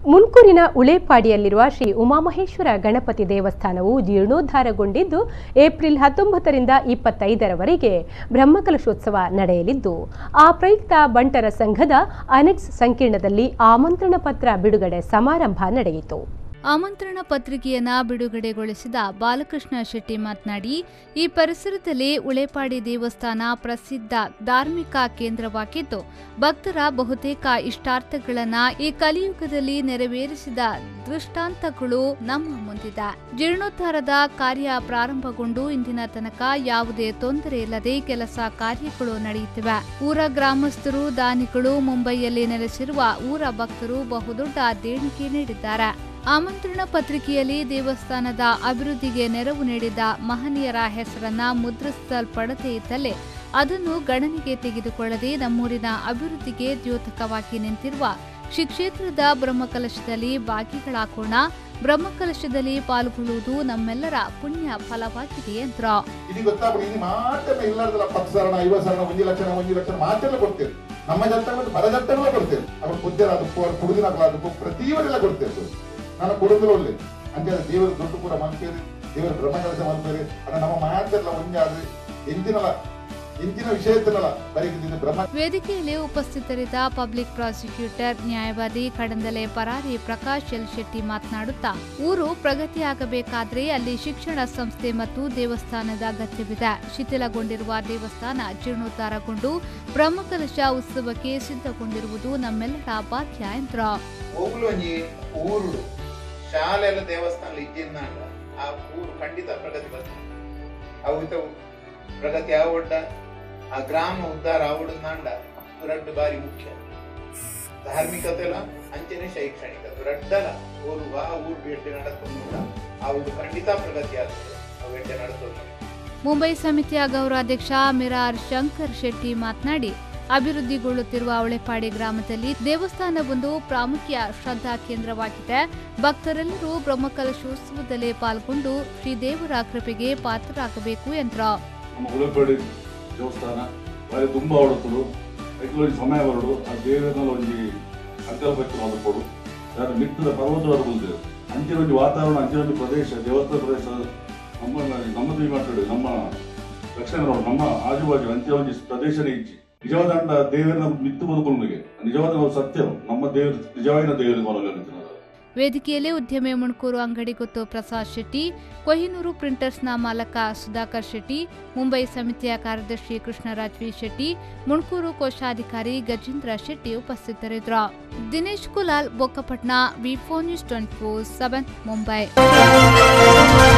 ಮುನ್ಕೂರಿನ ಉಳೇಪಾಡಿಯಲ್ಲಿರುವ ಶ್ರೀ ಉಮಾಮಹೇಶ್ವರ ಗಣಪತಿ ದೇವಸ್ಥಾನವು ಜೀರ್ಣೋದ್ಧಾರಗೊಂಡಿದ್ದು ಏಪ್ರಿಲ್ ಹತ್ತೊಂಬತ್ತರಿಂದ ಇಪ್ಪತ್ತೈದರವರೆಗೆ ಬ್ರಹ್ಮಕಲಶೋತ್ಸವ ನಡೆಯಲಿದ್ದು ಆ ಪ್ರಯುಕ್ತ ಬಂಟರ ಸಂಘದ ಅನೆಕ್ಸ್ ಸಂಕೀರ್ಣದಲ್ಲಿ ಆಮಂತ್ರಣ ಪತ್ರ ಬಿಡುಗಡೆ ಸಮಾರಂಭ ನಡೆಯಿತು ಆಮಂತ್ರಣ ಪತ್ರಿಕೆಯನ್ನ ಬಿಡುಗಡೆಗೊಳಿಸಿದ ಬಾಲಕೃಷ್ಣ ಶೆಟ್ಟಿ ಮಾತನಾಡಿ ಈ ಪರಿಸರದಲ್ಲಿ ಉಳೇಪಾಡಿ ದೇವಸ್ಥಾನ ಪ್ರಸಿದ್ಧ ಧಾರ್ಮಿಕ ಕೇಂದ್ರವಾಗಿದ್ದು ಭಕ್ತರ ಬಹುತೇಕ ಇಷ್ಟಾರ್ಥಗಳನ್ನ ಈ ಕಲಿಯುಗದಲ್ಲಿ ನೆರವೇರಿಸಿದ ದೃಷ್ಟಾಂತಗಳು ನಮ್ಮ ಮುಂದಿದೆ ಜೀರ್ಣೋದ್ಧಾರದ ಕಾರ್ಯ ಪ್ರಾರಂಭಗೊಂಡು ಇಂದಿನ ತನಕ ಯಾವುದೇ ತೊಂದರೆ ಇಲ್ಲದೆ ಕೆಲಸ ಕಾರ್ಯಗಳು ನಡೆಯುತ್ತಿವೆ ಊರ ಗ್ರಾಮಸ್ಥರು ದಾನಿಗಳು ಮುಂಬೈಯಲ್ಲಿ ನೆಲೆಸಿರುವ ಊರ ಭಕ್ತರು ಬಹುದೊಡ್ಡ ದೇಣಿಗೆ ನೀಡಿದ್ದಾರೆ ಆಮಂತ್ರಣ ಪತ್ರಿಕೆಯಲ್ಲಿ ದೇವಸ್ಥಾನದ ಅಭಿವೃದ್ಧಿಗೆ ನೆರವು ನೀಡಿದ ಮಹನೀಯರ ಹೆಸರನ್ನ ಮುದ್ರಿಸಲ್ಪಡದೇ ಇದ್ದಲ್ಲಿ ಅದನ್ನು ಗಣನೆಗೆ ತೆಗೆದುಕೊಳ್ಳದೆ ನಮ್ಮೂರಿನ ಅಭಿವೃದ್ಧಿಗೆ ದ್ಯೋತಕವಾಗಿ ನಿಂತಿರುವ ಶ್ರೀ ಕ್ಷೇತ್ರದ ಬ್ರಹ್ಮಕಲಶದಲ್ಲಿ ಭಾಗಿಗಳಾಗೋಣ ಬ್ರಹ್ಮಕಲಶದಲ್ಲಿ ಪಾಲ್ಗೊಳ್ಳುವುದು ನಮ್ಮೆಲ್ಲರ ಪುಣ್ಯ ಫಲವಾಗಿದೆ ಎಂದ್ರು ఇది ಗೊತ್ತಾಗ್ಬಿಡಿ ಇದು ಮಾತ್ರ ಇಲ್ಲಾರ್ದಲ್ಲ ಪತ್ತು ಸಾವಿರ ಐವತ್ತು ಸಾವಿರ ಒಂದು ಲಕ್ಷ ಒಂದು ಲಕ್ಷ ಮಾತ್ರ ಕೊಡ್ತೇವೆ ನಮ್ಮ ಜಟ್ಟಗಳು ಪರ ಜಟ್ಟಗಳೇ ಕೊಡ್ತೇವೆ ಅವ್ರು ಕುದ್ದಿರ ಅದಕ್ಕೂ ಅವ್ರು ಕುಡುದಿನಾಗಲ ಅದಕ್ಕೂ ಪ್ರತಿಯವರೆಲ್ಲ ಕೊಡ್ತೇವೆ ನಾನು ಕೊಡುದಿಲ್ಲ ಒಳ್ಳೆ ಅಂತ ದೇವರ ದೊಡ್ಡ ಕೂಡ ಮಲ್ಪೇರಿ ದೇವರ ಬ್ರಹ್ಮ ಕೆಲಸ ಮಲ್ಪೇರಿ ಅಣ್ಣ ನಮ್ಮ ಮಾತೆಲ್ಲ ಒಂದೇ ಆದ್ರೆ ಎಂದಿನಲ್ಲ ಎಂದಿನ ವಿಷಯത്തിನಲ್ಲ ಬರೀಕಿದ್ದು ಬ್ರಹ್ಮ ವೇದಿಕೆಯಲ್ಲಿ ಉಪಸ್ಥಿತರಿದ್ದ ಪಬ್ಲಿಕ್ ಪ್ರಾಸಿಕ್ಯೂಟರ್ ನ್ಯಾಯವಾದಿ ಕಡಂದಲೆ ಪರಾರಿ ಪ್ರಕಾಶ್ ಎಲ್ ಶೆಟ್ಟಿ ಮಾತನಾಡುತ್ತಾ ಊರು ಪ್ರಗತಿಯಾಗಬೇಕಾದ್ರೆ ಅಲ್ಲಿ ಶಿಕ್ಷಣ ಸಂಸ್ಥೆ ಮತ್ತು ದೇವಸ್ಥಾನದ ಅಗತ್ಯವಿದೆ ಶಿಥಿಲಗೊಂಡಿರುವ ದೇವಸ್ಥಾನ ಜೀರ್ಣೋದ್ಧಾರಗೊಂಡು ಬ್ರಹ್ಮಕಲಶ ಉತ್ಸವಕ್ಕೆ ಸಿದ್ಧಗೊಂಡಿರುವುದು ನಮ್ಮೆಲ್ಲರ ಭಾಗ್ಯ ಎಂದ್ರು ಹೋಗ್ಲು ಒಂಜಿ ಊರುಡು ಶಾಲೆಲ್ಲ ದೇವಸ್ಥಾನ ಇಜ್ಜಿಂದ ಆ ಊರು ಖಂಡಿತ ಪ್ರಗತಿ ಬರ್ತದೆ ಅವು ಇತ ಪ್ರಗತಿ ಆವಡ್ಡ ಆ ಗ್ರಾಮ ಉದ್ಧಾರ ಆವಡನಾಂಡ ದುರಡ್ಡು ಬಾರಿ ಮುಖ್ಯ ಧಾರ್ಮಿಕತೆಲ ಅಂಚನೆ ಶೈಕ್ಷಣಿಕ ದುರಡ್ಡಲ ಊರು ಆ ಊರು ಭೇಟಿ ನಡತೊಂದುಂಡ ಅವು ಖಂಡಿತ ಪ್ರಗತಿ ಆಗ್ತದೆ ಅವು ಭೇಟಿ ನಡತೊಂದು ಮುಂಬೈ ಸಮಿತಿಯ ಗೌರವಾಧ್ಯಕ್ಷ ಮಿರಾರ್ ಶಂಕರ್ ಶೆಟ್ಟಿ ಮಾತನಾಡಿ ಅಭಿವೃದ್ಧಿಗೊಳ್ಳುತ್ತಿರುವ ಅವಳೆಪಾಡಿ ಗ್ರಾಮದಲ್ಲಿ ದೇವಸ್ಥಾನವೊಂದು ಪ್ರಾಮುಖ್ಯ ಶ್ರದ್ಧಾ ಕೇಂದ್ರವಾಗಿದೆ ಭಕ್ತರೆಲ್ಲರೂ ಬ್ರಹ್ಮಕಲಶೋತ್ಸವದಲ್ಲಿ ಪಾಲ್ಗೊಂಡು ಶ್ರೀದೇವರ ಕೃಪೆಗೆ ಪಾತ್ರರಾಗಬೇಕು ಎಂದರು ನಮ್ಮ ಉಳಪಡಿ ದೇವಸ್ಥಾನ ಬಾರಿ ತುಂಬ ಹೊಡತರು ಐದು ಸಮಯ ಬರಡು ಆ ದೇವರಲ್ಲಿ ಒಂಜಿ ಸಂಕಲ್ಪಕ್ಕೆ ಮಲ್ಪಡು ಯಾರು ಮಿತ್ತದ ಪರ್ವತವಾದ ಬಂದಿದೆ ಅಂಚಿನ ಒಂದು ವಾತಾವರಣ ಅಂಚಿನ ಒಂದು ಪ್ರದೇಶ ದೇವಸ್ಥಾನ ಪ್ರದೇಶ ನಮ್ಮ ನಮ್ಮದು ಮಾತಾಡಿ ನಮ್ಮ ದಕ್ಷಿಣ ಕನ್ನಡ, ನಮ್ಮ ಆಜುಬಾಜು ಅಂಚಿನ ಒಂದು ಪ್ರದೇಶನೇ ಇಚ್ಚಿ ನಿಜವಾದ ಅಂಡ ದೇವರ ಮಿತ್ತು ಬದುಕೊಳ್ಳುನಿಗೆ ನಿಜವಾದ ಒಂದು ಸತ್ಯ ನಮ್ಮ ದೇವರು ನಿಜವಾಗಿನ ದೇವರಿಗೆ ಮನಗಣಿಸಿದ ವೇದಿಕೆಯಲ್ಲಿ ಉದ್ಯಮಿ ಮುಣ್ಕೂರು ಅಂಗಡಿ ಗೊತ್ತು ಪ್ರಸಾದ್ ಶೆಟ್ಟಿ ಕೊಹಿನೂರು ಪ್ರಿಂಟರ್ಸ್ನ ಮಾಲಕ ಸುಧಾಕರ್ ಶೆಟ್ಟಿ ಮುಂಬೈ ಸಮಿತಿಯ ಕಾರ್ಯದರ್ಶಿ ಕೃಷ್ಣರಾಜ್ ವಿ ಶೆಟ್ಟಿ ಮುಣ್ಕೂರು ಕೋಶಾಧಿಕಾರಿ ಗಜೇಂದ್ರ ಶೆಟ್ಟಿ ಉಪಸ್ಥಿತರಿದ್ದರು Dinesh Kulal Bokkapatna V four news twenty four seven Mumbai